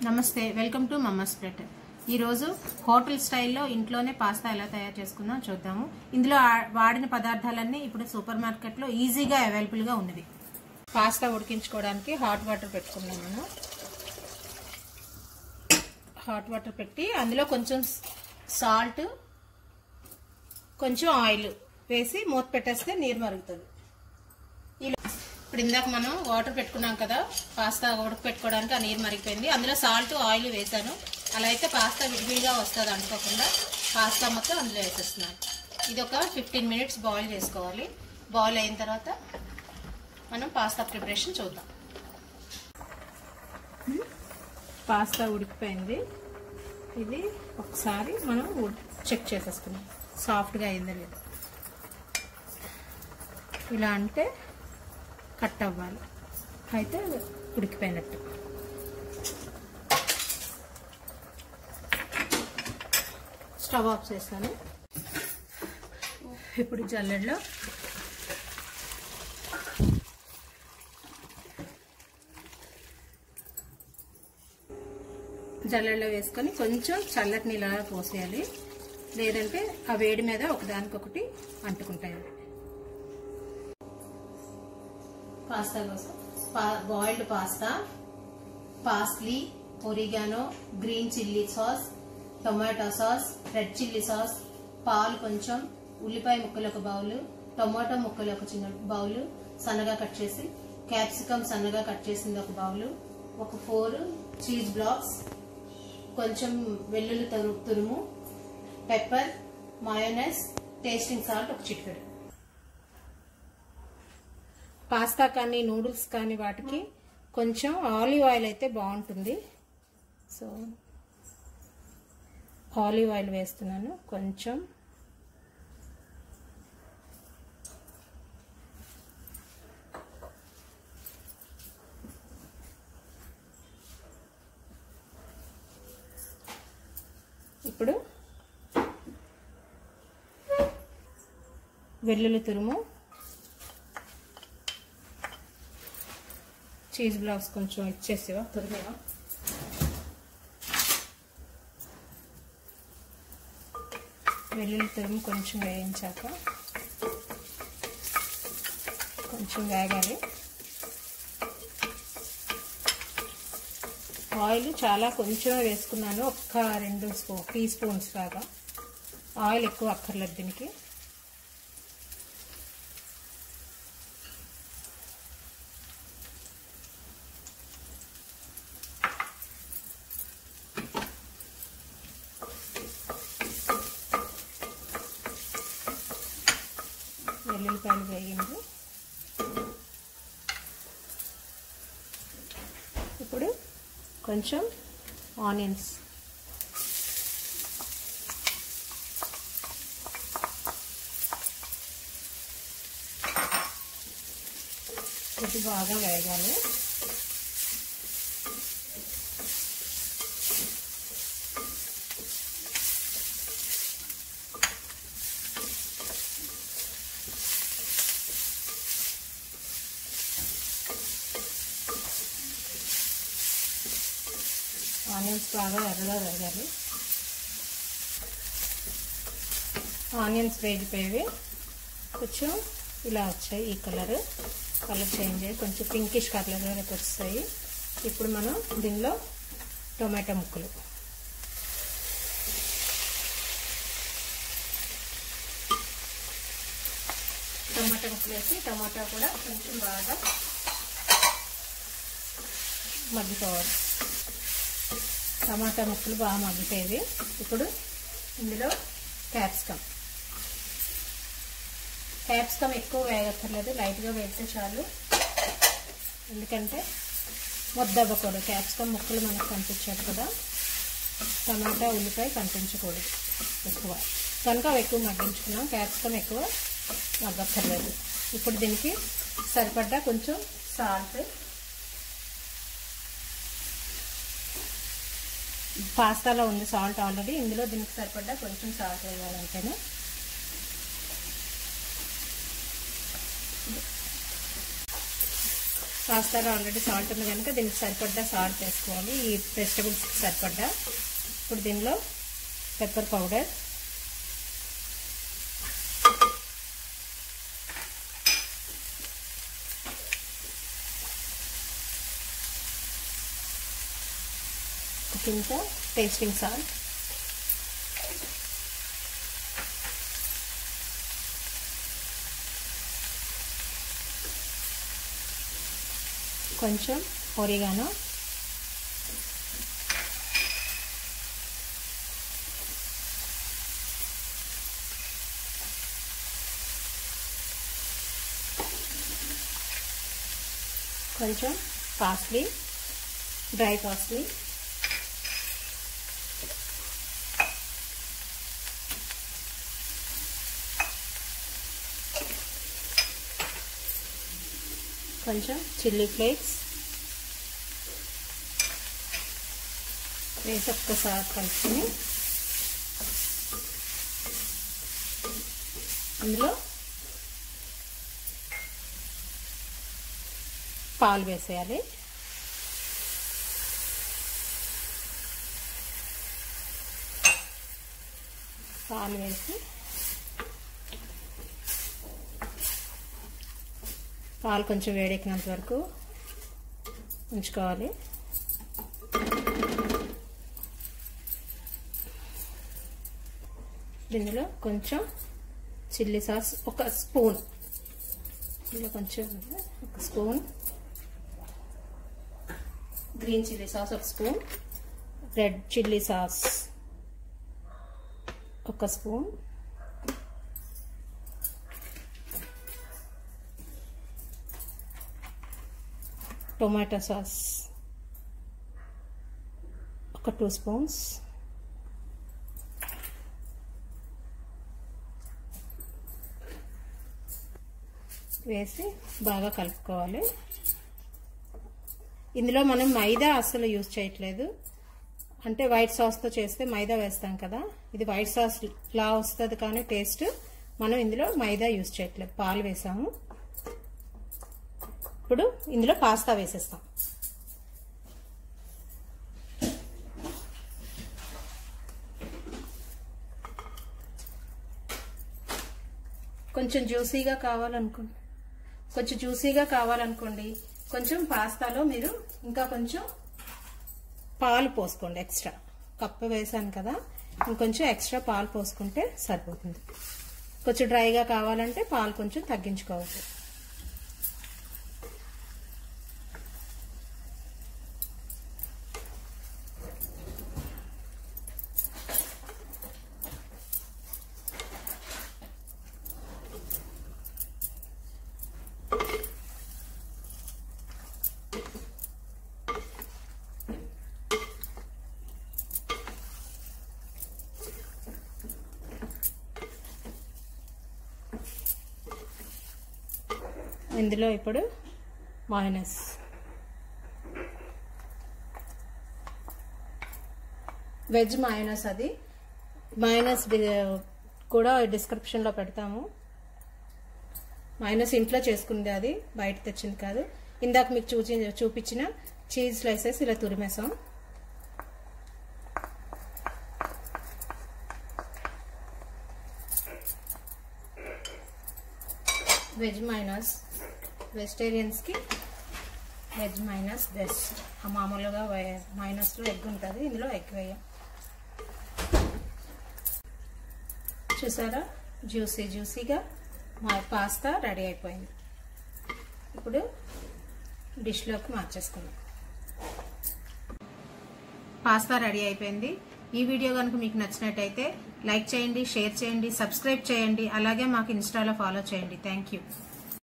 నమస్తే welcome to mamma's plate ఈరోజు hotel స్టైల్లో ఇంట్లోనే పాస్తా ఎలా తయారు చేసుకుందాం చూద్దాము ఇందులో ఆ- వాడిన పదార్థాలన్నీ ఇప్పుడు సూపర్ మార్కెట్లో ఈజీగా అవైలబుల్గా ఉన్నవి పాస్తా ఉడికించుకోవడానికి హాట్ వాటర్ పెట్టుకున్నాను నేను హాట్ వాటర్ పెట్టి అందులో కొంచెం సాల్ట్ కొంచెం ఆయిల్ వేసి మూత పెట్టేస్తే నీరు మరుగుతుంది ఇలా ఇప్పుడు ఇందాక మనం వాటర్ పెట్టుకున్నాం కదా పాస్తా ఉడక పెట్టుకోవడానికి ఆ నీరు మరిగిపోయింది అందులో సాల్ట్ ఆయిల్ వేసాను అలా అయితే పాస్తా విడివిడిగా వస్తుంది అనుకోకుండా పాస్తా మొత్తం అందులో వేసేస్తున్నాను ఇది ఒక ఫిఫ్టీన్ మినిట్స్ బాయిల్ చేసుకోవాలి బాయిల్ అయిన తర్వాత మనం పాస్తా ప్రిపరేషన్ చూద్దాం పాస్తా ఉడికిపోయింది ఇది ఒకసారి మనం చెక్ చేసేసుకున్నాం సాఫ్ట్గా అయిందో లేదు ఇలా అంటే కట్ అవ్వాలి అయితే ఉడికిపోయినట్టు స్టవ్ ఆఫ్ చేస్తాను ఇప్పుడు జల్లెడలో జల్లెడలో వేసుకొని కొంచెం చల్లటి నీళ్ళ పోసేయాలి లేదంటే ఆ వేడి మీద ఒకదానికొకటి అంటుకుంటాయి అవి పాస్తా కోసం boiled pasta parsley oregano green chilli sauce tomato sauce red chilli sauce పాలు కొంచెం ఉల్లిపాయ ముక్కలు ఒక బౌల్ టొమాటో ముక్కలు ఒక చిన్న బౌల్ సన్నగా కట్ చేసి క్యాప్సికమ్ సన్నగా కట్ చేసింది ఒక బౌల్ ఒక ఫోర్ చీజ్ బ్లాక్స్ కొంచెం వెల్లుల్లి తురు- తురుము పెప్పర్ మయోనైస్ టేస్టింగ్ సాల్ట్ ఒక చిటికెడు పాస్తా కానీ నూడిల్స్ కానీ వాటికి కొంచెం ఆలివ్ ఆయిల్ అయితే బాగుంటుంది సో ఆలివ్ ఆయిల్ వేస్తున్నాను కొంచెం ఇప్పుడు వెల్లుల్లి తురుము చీజ్ బ్లాక్స్ కొంచెం ఇచ్చేసేవా తురిమేవా వెల్లుల్లి తురుము కొంచెం వేయించాక కొంచెం వేగాలి ఆయిల్ చాలా కొంచెం వేసుకున్నాను ఒక్క రెండు స్పూ టీ స్పూన్స్ లాగా ఆయిల్ ఎక్కువ అక్కర్లేదు దీనికి వెల్లుల్లిపాయలు వేగింది ఇప్పుడు కొంచెం ఆనియన్స్ ఇది బాగా వేగాలి ఆనియన్స్ బాగా ఎర్రగా వేగాలి ఆనియన్స్ వేగిపోయేవి కొంచెం ఇలా వచ్చాయి ఈ కలర్ కలర్ చేంజ్ అయ్యి కొంచెం పింకిష్ కలర్ వస్తాయి ఇప్పుడు మనం దీనిలో టొమాటో ముక్కలు టమాటా ముక్కలు వేసి టమాటా కూడా కొంచెం బాగా మగ్గిపోవాలి టమాటా ముక్కలు బాగా మగ్గిపోయేవి ఇప్పుడు ఇందులో క్యాప్సికమ్ క్యాప్సికమ్ ఎక్కువ వేగక్కర్లేదు లైట్గా వేస్తే చాలు ఎందుకంటే ముద్దవ్వకూడదు క్యాప్సికమ్ ముక్కలు మనకు కనిపించాడు కదా టమాటా ఉల్లిపాయ కనిపించకూడదు ఎక్కువ కనుక అవి ఎక్కువ మగ్గించుకున్నాం క్యాప్సికమ్ ఎక్కువ మగ్గక్కర్లేదు ఇప్పుడు దీనికి సరిపడ్డా కొంచెం సాల్ట్ పాస్తాలో ఉంది సాల్ట్ ఆల్రెడీ ఇందులో దీనికి సరిపడ్డా కొంచెం సాల్ట్ వేయాలంటేనే పాస్తాలో ఆల్రెడీ సాల్ట్ ఉంది కనుక దీనికి సరిపడ్డా సాల్ట్ వేసుకోవాలి ఈ వెజిటబుల్స్కి సరిపడ్డా ఇప్పుడు దీనిలో పెప్పర్ పౌడర్ ఇంత టేస్టింగ్ సాల్ట్ కొంచెం ఒరిగానో కొంచెం పాస్లీ డ్రై పాస్లీ కొంచెం చిల్లీ ఫ్లేక్స్ వేసి ఒక్కసారి కలుపుకొని అందులో పాలు వేసేయాలి పాలు వేసి పాలు కొంచెం వేడెక్కినంత వరకు ఉంచుకోవాలి ఇందులో కొంచెం చిల్లీ సాస్ ఒక స్పూన్ ఇందులో కొంచెం ఒక స్పూన్ గ్రీన్ చిల్లీ సాస్ ఒక స్పూన్ రెడ్ చిల్లీ సాస్ ఒక స్పూన్ టొమాటో సాస్ ఒక టూ స్పూన్స్ వేసి బాగా కలుపుకోవాలి ఇందులో మనం మైదా అస్సలు యూజ్ చేయట్లేదు అంటే వైట్ సాస్తో చేస్తే మైదా వేస్తాం కదా ఇది వైట్ సాస్ లా వస్తుంది కానీ టేస్ట్ మనం ఇందులో మైదా యూజ్ చేయట్లేదు పాలు వేసాము ఇప్పుడు ఇందులో పాస్తా వేసేస్తాం కొంచెం జ్యూసీగా కావాలనుకోండి కొంచెం జ్యూసీగా కావాలనుకోండి కొంచెం పాస్తాలో మీరు ఇంకా కొంచెం పాలు పోసుకోండి ఎక్స్ట్రా కప్పు వేసాను కదా ఇంకొంచెం ఎక్స్ట్రా పాలు పోసుకుంటే సరిపోతుంది కొంచెం డ్రైగా కావాలంటే పాలు కొంచెం తగ్గించుకోవచ్చు ఇందులో ఇప్పుడు మైనస్ వెజ్ మైనస్ అది మైనస్ కూడా డిస్క్రిప్షన్లో పెడతాము మైనస్ ఇంట్లో చేసుకుంది అది బయట తెచ్చింది కాదు ఇందాక మీకు చూచి చూపించిన చీజ్ స్లైసెస్ ఇలా తురిమేసాం వెజ్ మైనస్ వెజిటేరియన్స్కి వెజ్ మైనస్ బెస్ట్ ఆ మామూలుగా మైనస్లో ఎగ్ ఉంటుంది ఇందులో ఎగ్ వేయం చూసారా జ్యూసీ జ్యూసీగా మా పాస్తా రెడీ అయిపోయింది ఇప్పుడు డిష్లోకి మార్చేసుకుందాం పాస్తా రెడీ అయిపోయింది ఈ వీడియో కనుక మీకు నచ్చినట్టయితే లైక్ చేయండి షేర్ చేయండి సబ్స్క్రైబ్ చేయండి అలాగే మాకు ఇన్స్టాలో ఫాలో చేయండి థ్యాంక్ యూ